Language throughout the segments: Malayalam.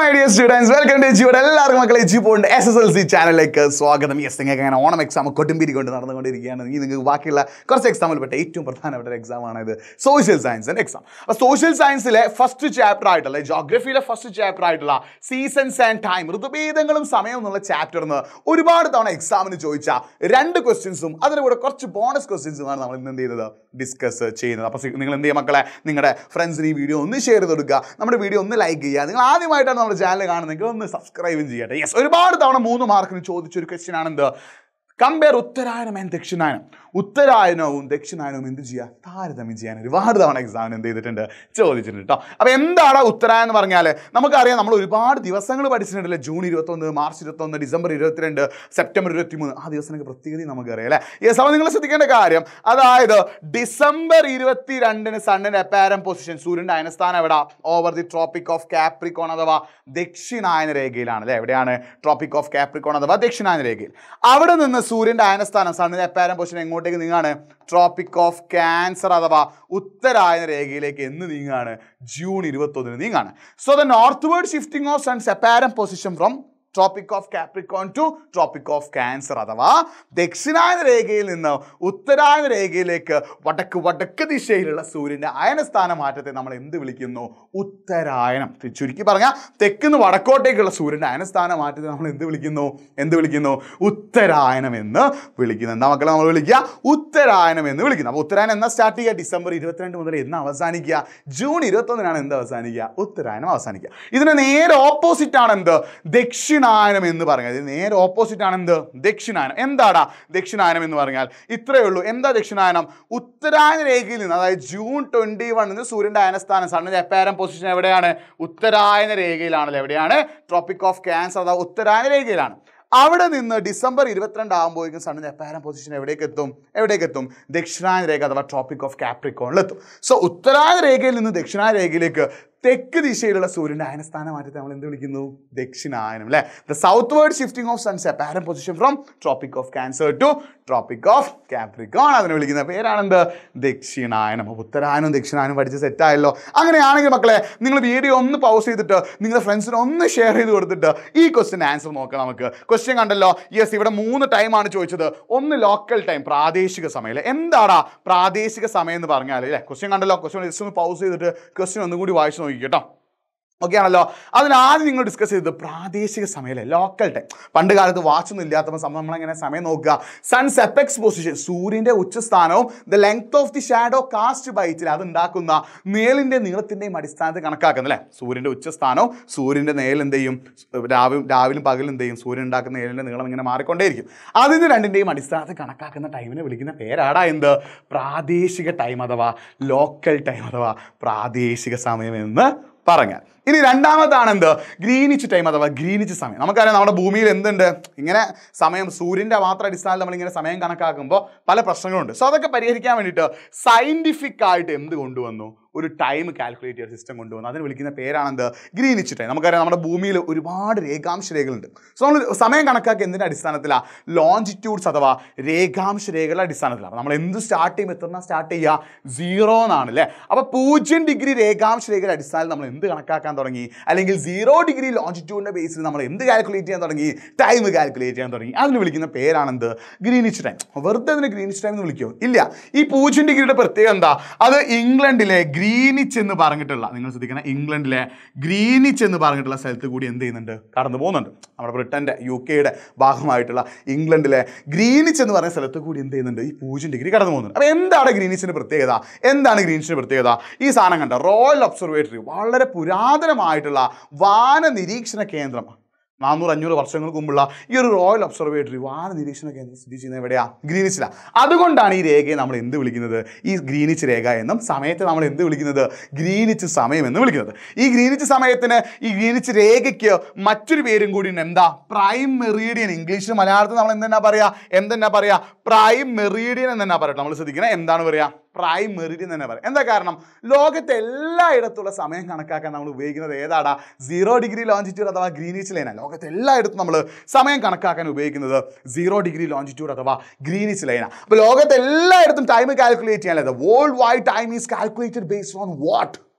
my dear students welcome to ജിയുടെ എല്ലാവർക്കും മക്കളെ ജി പോണ്ട് എസ് എസ് എൽ സി ചാനലിലേക്ക് സ്വാഗതം യെസ് നിങ്ങൾക്ക് അങ്ങനെ ഓണം എക്സാം കൊട്ടുംപിരി കൊണ്ട് നടന്നുകൊണ്ടിരിക്കുകയാണ് ഈ നിങ്ങൾക്ക് ബാക്കിയുള്ള കുറച്ച് എക്സാമിൽ പെട്ട ഏറ്റവും പ്രധാനപ്പെട്ട ഒരു എക്സാമാണ് ഇത് സോഷ്യൽ സയൻസ് ആൻഡ് എക്സാം അപ്പോൾ സോഷ്യൽ സയൻസിലെ ഫസ്റ്റ് ചാപ്റ്റർ ആയിട്ടുള്ള ജോഗ്രഫിയിലെ ഫസ്റ്റ് ചാപ്റ്റർ ആയിട്ടുള്ള സീസൺസ് ആൻഡ് ടൈം ഋതുഭേദങ്ങളും സമയം എന്നുള്ള ചാപ്റ്ററിന് ഒരുപാട് തവണ എക്സാമിന് ചോദിച്ച രണ്ട് ക്വസ്റ്റ്യൻസും അതിൻ്റെ കൂടെ കുറച്ച് ബോണസ് ക്വസ്റ്റ്യൻസുമാണ് നമ്മൾ ഇന്ന് എന്ത് ചെയ്യുന്നത് ഡിസ്കസ് ചെയ്യുന്നത് അപ്പോൾ നിങ്ങൾ എന്ത് ചെയ്യുക മക്കളെ നിങ്ങളുടെ ഫ്രണ്ട്സിന് ഈ വീഡിയോ ഒന്ന് ഷെയർ ചെയ്ത് കൊടുക്കുക നമ്മുടെ വീഡിയോ ഒന്ന് ലൈക്ക് ചെയ്യുക നിങ്ങൾ ആദ്യമായിട്ടാണ് നമ്മുടെ ചാനൽ കാണുന്നതെങ്കിൽ ഒന്ന് സബ്സ്ക്രൈബും ചെയ്യട്ടെ യെസ് ഒരുപാട് തവണ മൂന്ന് മാർക്കിന് ചോദിച്ചൊരു ക്വസ്റ്റ്യൻ ആണെന്ത് കമ്പയർ ഉത്തരായനം ആൻഡ് ദക്ഷിണായനം ഉത്തരായനവും ദക്ഷിണായനവും എന്ത് ചെയ്യുക താരതമ്യം ചെയ്യാൻ ഒരുപാട് തവണ എക്സാമിന് എന്ത് ചെയ്തിട്ടുണ്ട് ചോദിച്ചിട്ടുണ്ട് കേട്ടോ അപ്പോൾ എന്താണ് ഉത്തരായനം എന്ന് പറഞ്ഞാൽ നമുക്കറിയാം നമ്മൾ ഒരുപാട് ദിവസങ്ങൾ പഠിച്ചിട്ടുണ്ടല്ലേ ജൂൺ ഇരുപത്തൊന്ന് മാർച്ച് ഇരുപത്തൊന്ന് ഡിസംബർ ഇരുപത്തിരണ്ട് സെപ്റ്റംബർ ഇരുപത്തിമൂന്ന് ആ ദിവസങ്ങൾക്ക് പ്രത്യേകത നമുക്കറിയാം അല്ലേ യെസ് അപ്പോൾ നിങ്ങൾ ശ്രദ്ധിക്കേണ്ട കാര്യം അതായത് ഡിസംബർ ഇരുപത്തി രണ്ടിന് സണ്ണിന്റെ അപ്പാരം പൊസിഷൻ സൂര്യന്റെ അയനസ്ഥാനം എവിടെ over the Tropic of Capricorn അഥവാ ദക്ഷിണായന രേഖയിലാണ് അല്ലേ എവിടെയാണ് ട്രോപ്പിക് ഓഫ് കാപ്രിക്കോൺ അഥവാ ദക്ഷിണായന രേഖയിൽ അവിടെ നിന്ന് സൂര്യന്റെ അയനസ്ഥാനം സണ്ണിന്റെ അപ്പാരം പൊസിഷൻ എങ്ങോട്ടേക്ക് നീങ്ങാണ് ട്രോപ്പിക് ഓഫ് ക്യാൻസർ അഥവാ ഉത്തരായന രേഖയിലേക്ക് എന്ന് നീങ്ങാണ് ജൂൺ ഇരുപത്തൊന്നിന് നീങ്ങാണ് so the northward shifting of sun's apparent position from Tropic of Capricorn to Tropic of Cancer അഥവാ ദക്ഷിണായന രേഖയിൽ നിന്ന് ഉത്തരായന രേഖയിലേക്ക് വടക്ക് വടക്ക് ദിശയിലുള്ള സൂര്യന്റെ അയനസ്ഥാന മാറ്റത്തെ നമ്മൾ എന്ത് വിളിക്കുന്നു ഉത്തരായനം ചുരുക്കി പറഞ്ഞാൽ തെക്കുന്ന് വടക്കോട്ടേക്കുള്ള സൂര്യന്റെ അയനസ്ഥാന മാറ്റത്തെ നമ്മൾ എന്ത് വിളിക്കുന്നു എന്ത് വിളിക്കുന്നു ഉത്തരായനം എന്ന് വിളിക്കുന്നു എന്താ മക്കളെ നമ്മൾ വിളിക്കുക ഉത്തരായനം എന്ന് വിളിക്കുന്നു അപ്പോൾ ഉത്തരായനം എന്നാ സ്റ്റാർട്ട് ചെയ്യുക ഡിസംബർ ഇരുപത്തിരണ്ട് മുതൽ എന്ന് അവസാനിക്കുക ജൂൺ ഇരുപത്തൊന്നിനാണ് എന്ത് അവസാനിക്കുക ഉത്തരായനം അവസാനിക്കുക ഇതിന് നേരെ ഓപ്പോസിറ്റ് ആണ് എന്ത് ദക്ഷിണായനം എന്ന് പറഞ്ഞാൽ ഇത് നേരെ ഓപ്പോസിറ്റ് ആണ് എന്ത് ദക്ഷിണായനം എന്താടാ ദക്ഷിണായനം എന്ന് പറഞ്ഞാൽ ഇത്രയേ ഉള്ളൂ എന്താ ദക്ഷിണായനം ഉത്തരായന രേഖയിൽ നിന്ന് അതായത് ജൂൺ ട്വന്റി വണ്ണിന് സൂര്യന്റെ അയനസ്ഥാനം സണ്ണിന്റെ എപ്പാരം പൊസിഷൻ എവിടെയാണ് ഉത്തരായന രേഖയിലാണല്ലോ എവിടെയാണ് ട്രോപ്പിക് ഓഫ് ക്യാൻസർ അഥവാ ഉത്തരായന രേഖയിലാണ് അവിടെ നിന്ന് ഡിസംബർ ഇരുപത്തിരണ്ട് ആകുമ്പോഴേക്കും സണ്ണിന്റെ എപ്പാരം പൊസിഷൻ എവിടേക്ക് എത്തും എവിടേക്ക് എത്തും ദക്ഷിണായന രേഖ അഥവാ ട്രോപ്പിക് ഓഫ് കാപ്രിക്കോണിലെത്തും സോ ഉത്തരായന രേഖയിൽ നിന്ന് ദക്ഷിണായന രേഖയിലേക്ക് തെക്ക് ദിശയിലുള്ള സൂര്യന്റെ അയനസ്ഥാന മാറ്റത്തെ നമ്മൾ എന്ത് വിളിക്കുന്നു ദക്ഷിണായനം അല്ലെ the southward shifting of sun's apparent position from Tropic of Cancer to Tropic of Capricorn അതിനെ വിളിക്കുന്ന പേരാണെന്ത് ദക്ഷിണായനം അപ്പോൾ ഉത്തരായനം ദക്ഷിണായനം പഠിച്ച് സെറ്റായല്ലോ അങ്ങനെയാണെങ്കിൽ മക്കളെ നിങ്ങൾ വീഡിയോ ഒന്ന് പൗസ് ചെയ്തിട്ട് നിങ്ങളുടെ ഫ്രണ്ട്സിന് ഒന്ന് ഷെയർ ചെയ്ത് കൊടുത്തിട്ട് ഈ ക്വസ്റ്റ്യൻ ആൻസർ നോക്കാം നമുക്ക് ക്വസ്റ്റ്യൻ കണ്ടല്ലോ യെസ് ഇവിടെ മൂന്ന് ടൈമാണ് ചോദിച്ചത് ഒന്ന് ലോക്കൽ ടൈം പ്രാദേശിക സമയം അല്ലേ എന്താടാ പ്രാദേശിക സമയം എന്ന് പറഞ്ഞാൽ അല്ലേ ക്വസ്റ്റ്യൻ കണ്ടല്ലോ ക്വസ്റ്റ്യൻ ജസ്റ്റ് ഒന്ന് പൗസ് ചെയ്തിട്ട് ക്വസ്റ്റ്യൻ ഒന്നും കൂടി വായിച്ച് നോക്കി കേട്ടോ ഓക്കെ ആണല്ലോ അതിനാദ്യം നിങ്ങൾ ഡിസ്കസ് ചെയ്തത് പ്രാദേശിക സമയമല്ലേ ലോക്കൽ ടൈം പണ്ട് കാലത്ത് വാച്ചൊന്നും ഇല്ലാത്തപ്പോൾ സമയം നമ്മളെങ്ങനെ സമയം നോക്കുക സൺസ് എപ്പെക്സ് പൊസിഷൻ സൂര്യൻ്റെ ഉച്ചസ്ഥാനവും the length of the shadow cast ബൈറ്റിൽ അത് ഉണ്ടാക്കുന്ന നേലിൻ്റെ നീളത്തിൻ്റെയും അടിസ്ഥാനത്തിൽ കണക്കാക്കുന്നത് അല്ലേ സൂര്യൻ്റെ ഉച്ചസ്ഥാനവും സൂര്യൻ്റെ നേൽ എന്ത് ചെയ്യും രാവിലും രാവിലും പകലും എന്ത് ചെയ്യും സൂര്യൻ ഉണ്ടാക്കുന്ന നേലിൻ്റെ നീളം ഇങ്ങനെ മാറിക്കൊണ്ടേയിരിക്കും അതിന് രണ്ടിൻ്റെയും അടിസ്ഥാനത്തിൽ കണക്കാക്കുന്ന ടൈമിനെ വിളിക്കുന്ന പേരാടാ എന്ത് പ്രാദേശിക ടൈം അഥവാ ലോക്കൽ ടൈം അഥവാ പ്രാദേശിക സമയം എന്ന് പറഞ്ഞാൽ ഇനി രണ്ടാമതാണ് എന്ത് ഗ്രീനിച്ച് ടൈം അഥവാ ഗ്രീനിച്ച് സമയം നമുക്കറിയാം നമ്മുടെ ഭൂമിയിൽ എന്തുണ്ട് ഇങ്ങനെ സമയം സൂര്യൻ്റെ മാത്രം അടിസ്ഥാനത്തിൽ നമ്മളിങ്ങനെ സമയം കണക്കാക്കുമ്പോൾ പല പ്രശ്നങ്ങളുണ്ട് സോ അതൊക്കെ പരിഹരിക്കാൻ വേണ്ടിയിട്ട് സയൻറ്റിഫിക് ആയിട്ട് എന്ത് കൊണ്ടുവന്നു ഒരു ടൈം കാൽക്കുലേറ്റ് ചെയ്യുന്ന സിസ്റ്റം കൊണ്ടുവന്നു അതിന് വിളിക്കുന്ന പേരാണെന്ത് ഗ്രീനിച്ച് ടൈം നമുക്കറിയാം നമ്മുടെ ഭൂമിയിൽ ഒരുപാട് രേഖാംശ രേഖകളുണ്ട് സോ നമ്മൾ സമയം കണക്കാക്കി എന്തിൻ്റെ അടിസ്ഥാനത്തിലാണ് ലോഞ്ചിറ്റ്യൂഡ്സ് അഥവാ രേഖാംശ രേഖകളുടെ അടിസ്ഥാനത്തിലാണ് നമ്മൾ എന്ത് സ്റ്റാർട്ട് ചെയ്യും എത്ര സ്റ്റാർട്ട് ചെയ്യുക സീറോ എന്നാണ് അല്ലേ അപ്പോൾ പൂജ്യം ഡിഗ്രി രേഖാംശ രേഖയുടെ അടിസ്ഥാനത്തിൽ നമ്മൾ എന്ത് കണക്കാക്കാൻ തുടങ്ങി അല്ലെങ്കിൽ സീറോ ഡിഗ്രി ലോഞ്ചിറ്റ്യൂഡിൻ്റെ ബേസിൽ നമ്മൾ എന്ത് കാൽക്കുലേറ്റ് ചെയ്യാൻ തുടങ്ങി ടൈം കാൽക്കുലേറ്റ് ചെയ്യാൻ തുടങ്ങി അതിന് വിളിക്കുന്ന പേരാണെന്ത് ഗ്രീനിച്ച് ടൈം വെറുതെ അതിന് ഗ്രീനിച്ച് ടൈം എന്ന് വിളിക്കുമോ ഇല്ല ഈ പൂജ്യം ഡിഗ്രിയുടെ പ്രത്യേകത എന്താ അത് ഇംഗ്ലണ്ടിലെ ഗ്രീനിച്ച് എന്ന് പറഞ്ഞിട്ടുള്ള നിങ്ങൾ ശ്രദ്ധിക്കണം ഇംഗ്ലണ്ടിലെ ഗ്രീനിച്ച് എന്ന് പറഞ്ഞിട്ടുള്ള സ്ഥലത്ത് കൂടി എന്ത് ചെയ്യുന്നുണ്ട് കടന്നു പോകുന്നുണ്ട് നമ്മുടെ ബ്രിട്ടൻ്റെ യു കെയുടെ ഭാഗമായിട്ടുള്ള ഇംഗ്ലണ്ടിലെ ഗ്രീനിച്ച് എന്ന് പറയുന്ന സ്ഥലത്ത് കൂടി എന്ത് ചെയ്യുന്നുണ്ട് ഈ പൂജ്യം ഡിഗ്രി കടന്നു പോകുന്നുണ്ട് അപ്പോൾ എന്താണ് ഗ്രീനിച്ചിൻ്റെ പ്രത്യേകത എന്താണ് ഗ്രീനിച്ചിൻ്റെ പ്രത്യേകത ഈ സാധനം കണ്ട റോയൽ ഒബ്സർവേറ്ററി വളരെ പുരാതനമായിട്ടുള്ള വാന നിരീക്ഷണ കേന്ദ്രം നാനൂറ് അഞ്ഞൂറ് വർഷങ്ങൾക്ക് മുമ്പുള്ള ഈ ഒരു റോയൽ ഒബ്സർവേറ്ററി വാന നിരീക്ഷണ കേന്ദ്രം സ്ഥിതി ചെയ്യുന്നത് എവിടെയാ ഗ്രീനിച്ചിലാണ് അതുകൊണ്ടാണ് ഈ രേഖയെ നമ്മൾ എന്ത് വിളിക്കുന്നത് ഈ ഗ്രീനിച്ച് രേഖ എന്നും സമയത്തെ നമ്മൾ എന്ത് വിളിക്കുന്നത് ഗ്രീനിച്ച് സമയം എന്ന് വിളിക്കുന്നത് ഈ ഗ്രീനിച്ച് സമയത്തിന് ഈ ഗ്രീനിച്ച് രേഖയ്ക്ക് മറ്റൊരു പേരും കൂടി ഉണ്ട് എന്താ പ്രൈം മെറീഡിയൻ ഇംഗ്ലീഷിൽ മലയാളത്തിൽ നമ്മൾ എന്തെന്നാ പറയാ എന്തെന്നാ പറയാ പ്രൈം മെറീഡിയൻ എന്നെന്നാ പറയട്ടെ നമ്മൾ ശ്രദ്ധിക്കണം എന്താണ് പറയാ പ്രൈം മെറിഡിയൻ തന്നെ പറയാം എന്താ കാരണം ലോകത്തെ എല്ലായിടത്തുള്ള സമയം കണക്കാക്കാൻ നമ്മൾ ഉപയോഗിക്കുന്നത് ഏതാടാ സീറോ ഡിഗ്രി ലോഞ്ചിറ്റ്യൂഡ് അഥവാ ഗ്രീനിച്ച് ലൈനാണ് ലോകത്തെ എല്ലായിടത്തും നമ്മൾ സമയം കണക്കാക്കാൻ ഉപയോഗിക്കുന്നത് സീറോ ഡിഗ്രി ലോഞ്ചിറ്റ്യൂഡ് അഥവാ ഗ്രീനിച്ച് ലൈനാണ് അപ്പോൾ ലോകത്തെ എല്ലായിടത്തും ടൈം കാൽക്കുലേറ്റ് ചെയ്യാൻ worldwide time is calculated based on what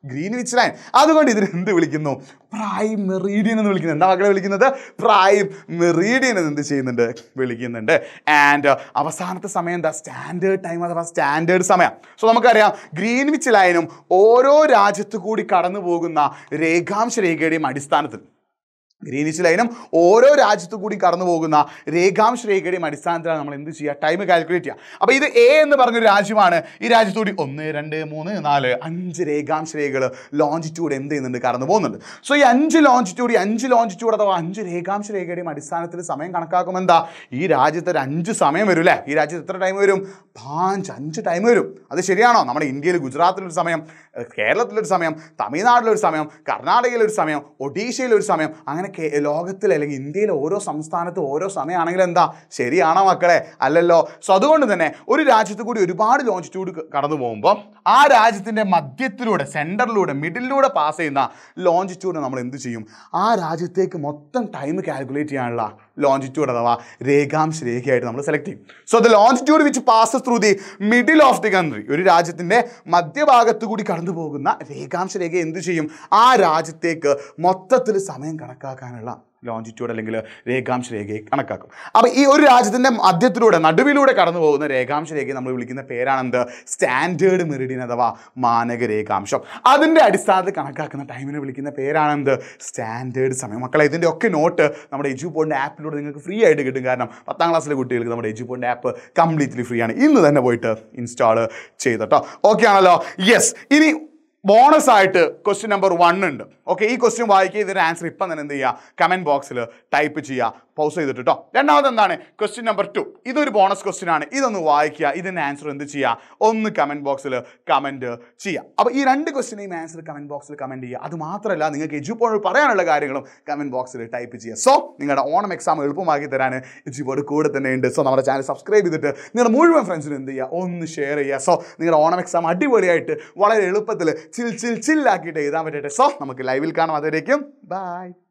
Greenwich line അതുകൊണ്ട് ഇതിന് എന്ത് വിളിക്കുന്നു പ്രൈം മെറീഡിയൻ എന്ന് വിളിക്കുന്നത് എന്താ മക്കളെ വിളിക്കുന്നത് പ്രൈം മെറീഡിയൻ എന്ന് എന്ത് ചെയ്യുന്നുണ്ട് വിളിക്കുന്നുണ്ട് ആൻഡ് അവസാനത്തെ സമയം എന്താ സ്റ്റാൻഡേർഡ് ടൈം അഥവാ സ്റ്റാൻഡേർഡ് സമയം സോ നമുക്കറിയാം ഗ്രീൻവിച്ച് ലൈനും ഓരോ രാജ്യത്തു കൂടി കടന്നു പോകുന്ന രേഖാംശ രേഖയുടെയും അടിസ്ഥാനത്തിൽ ഗ്രീനിച്ച് ലൈനും ഓരോ രാജ്യത്തു കൂടി കടന്നു പോകുന്ന രേഖാംശ രേഖയുടെയും അടിസ്ഥാനത്തിലാണ് നമ്മൾ എന്ത് ചെയ്യുക ടൈം കാൽക്കുലേറ്റ് ചെയ്യുക അപ്പോൾ ഇത് എ എന്ന് പറഞ്ഞൊരു രാജ്യമാണ് ഈ രാജ്യത്തുകൂടി ഒന്ന് രണ്ട് മൂന്ന് നാല് അഞ്ച് രേഖാംശ രേഖകൾ ലോഞ്ചിറ്റ്യൂഡ് എന്ത് ചെയ്യുന്നുണ്ട് കടന്നു പോകുന്നുണ്ട് സോ ഈ അഞ്ച് ലോഞ്ചിറ്റ്യൂഡ് ഈ അഞ്ച് ലോഞ്ചിറ്റ്യൂഡ് അഥവാ അഞ്ച് രേഖാംശ രേഖയുടെയും അടിസ്ഥാനത്തിൽ സമയം കണക്കാക്കുമ്പോൾ എന്താ ഈ രാജ്യത്ത് ഒരു അഞ്ച് സമയം വരും അല്ലേ ഈ രാജ്യത്ത് എത്ര ടൈം വരും പാഞ്ച് അഞ്ച് ടൈം വരും അത് ശരിയാണോ നമ്മുടെ ഇന്ത്യയിൽ ഗുജറാത്തിലൊരു സമയം ഏഹ് കേരളത്തിലൊരു സമയം തമിഴ്നാട്ടിലൊരു സമയം കർണാടകയിലൊരു സമയം ഒഡീഷയിലൊരു സമയം അങ്ങനെ കേ- ലോകത്തിൽ അല്ലെങ്കിൽ ഇന്ത്യയിലെ ഓരോ സംസ്ഥാനത്തും ഓരോ സമയമാണെങ്കിൽ എന്താ ശരിയാണോ മക്കളെ അല്ലല്ലോ സോ അതുകൊണ്ട് തന്നെ ഒരു രാജ്യത്ത് കൂടി ഒരുപാട് ലോഞ്ചിറ്റ്യൂഡ് കടന്നു പോകുമ്പോൾ ആ രാജ്യത്തിൻ്റെ മധ്യത്തിലൂടെ സെൻറ്ററിലൂടെ മിഡിലൂടെ പാസ് ചെയ്യുന്ന ലോഞ്ചിറ്റ്യൂഡ് നമ്മൾ എന്ത് ചെയ്യും ആ രാജ്യത്തേക്ക് മൊത്തം ടൈം കാൽക്കുലേറ്റ് ചെയ്യാനുള്ള ലോഞ്ചിറ്റ്യൂഡ് അഥവാ രേഖാംശ രേഖയായിട്ട് നമ്മൾ സെലക്ട് ചെയ്യും so the longitude which passes through the middle of the country ഒരു രാജ്യത്തിൻ്റെ മധ്യഭാഗത്ത് കൂടി കടന്നു പോകുന്ന രേഖാംശ രേഖ എന്ത് ചെയ്യും ആ രാജ്യത്തേക്ക് മൊത്തത്തിൽ സമയം കണക്കാക്കാനുള്ള ലോഞ്ചിറ്റ്യൂഡ് അല്ലെങ്കിൽ രേഖാംശ രേഖയെ കണക്കാക്കും അപ്പോൾ ഈ ഒരു രാജ്യത്തിൻ്റെ മധ്യത്തിലൂടെ നടുവിലൂടെ കടന്നു പോകുന്ന രേഖാംശ രേഖയെ നമ്മൾ വിളിക്കുന്ന പേരാണെന്ത് സ്റ്റാൻഡേർഡ് മെറിഡിയൻ അഥവാ മാനക രേഖാംശം അതിൻ്റെ അടിസ്ഥാനത്തിൽ കണക്കാക്കുന്ന ടൈമിനെ വിളിക്കുന്ന പേരാണെന്ത് സ്റ്റാൻഡേർഡ് സമയം മക്കളെ ഇതിൻ്റെ ഒക്കെ നോട്ട് നമ്മുടെ എജു പോയിൻ്റെ ആപ്പിലൂടെ നിങ്ങൾക്ക് ഫ്രീ ആയിട്ട് കിട്ടും കാരണം പത്താം ക്ലാസ്സിലെ കുട്ടികൾക്ക് നമ്മുടെ എജു പോയിൻ്റെ ആപ്പ് കംപ്ലീറ്റ്ലി ഫ്രീ ആണ് ഇന്ന് തന്നെ പോയിട്ട് ഇൻസ്റ്റാൾ ചെയ്തിട്ടോ ഓക്കെ ആണല്ലോ യെസ് ഇനി ബോണസ് ആയിട്ട് ക്വസ്റ്റ്യൻ നമ്പർ വൺ ഉണ്ട് ഓക്കെ ഈ ക്വസ്റ്റ്യൻ വായിക്കുക ഇതിൻ്റെ ആൻസർ ഇപ്പം തന്നെ എന്ത് ചെയ്യുക കമൻറ്റ് ബോക്സിൽ ടൈപ്പ് ചെയ്യുക പൗസ് ചെയ്തിട്ട് കേട്ടോ രണ്ടാമത് എന്താണ് ക്വസ്റ്റ്യൻ നമ്പർ ടു ഇതൊരു ബോണസ് ക്വസ്റ്റ്യൻ ആണ് ഇതൊന്ന് വായിക്കുക ഇതിൻ്റെ ആൻസർ എന്ത് ചെയ്യുക ഒന്ന് കമൻറ്റ് ബോക്സിൽ കമൻറ്റ് ചെയ്യുക അപ്പോൾ ഈ രണ്ട് ക്വസ്റ്റിനെയും ആൻസർ കമൻറ്റ് ബോക്സിൽ കമൻറ്റ് ചെയ്യുക അത് മാത്രമല്ല നിങ്ങൾക്ക് എജുപോൾ പറയാനുള്ള കാര്യങ്ങളും കമൻറ്റ് ബോക്സിൽ ടൈപ്പ് ചെയ്യുക സോ നിങ്ങളുടെ ഓണം എക്സാം എളുപ്പമാക്കി തരാൻ എജുപോഡ് കൂടെ തന്നെ ഉണ്ട് സോ നമ്മുടെ ചാനൽ സബ്സ്ക്രൈബ് ചെയ്തിട്ട് നിങ്ങളുടെ മുഴുവൻ ഫ്രണ്ട്സിനും എന്ത് ചെയ്യുക ഒന്ന് ഷെയർ ചെയ്യുക സോ നിങ്ങളുടെ ഓണം എക്സാം അടിപൊളിയായിട്ട് വളരെ എളുപ്പത്തിൽ ചിൽ ചിൽ ചില്ലാക്കിയിട്ട് എഴുതാൻ പറ്റട്ടെ സോ നമുക്ക് ലൈവിൽ കാണാം അതുവരേക്കും ബൈ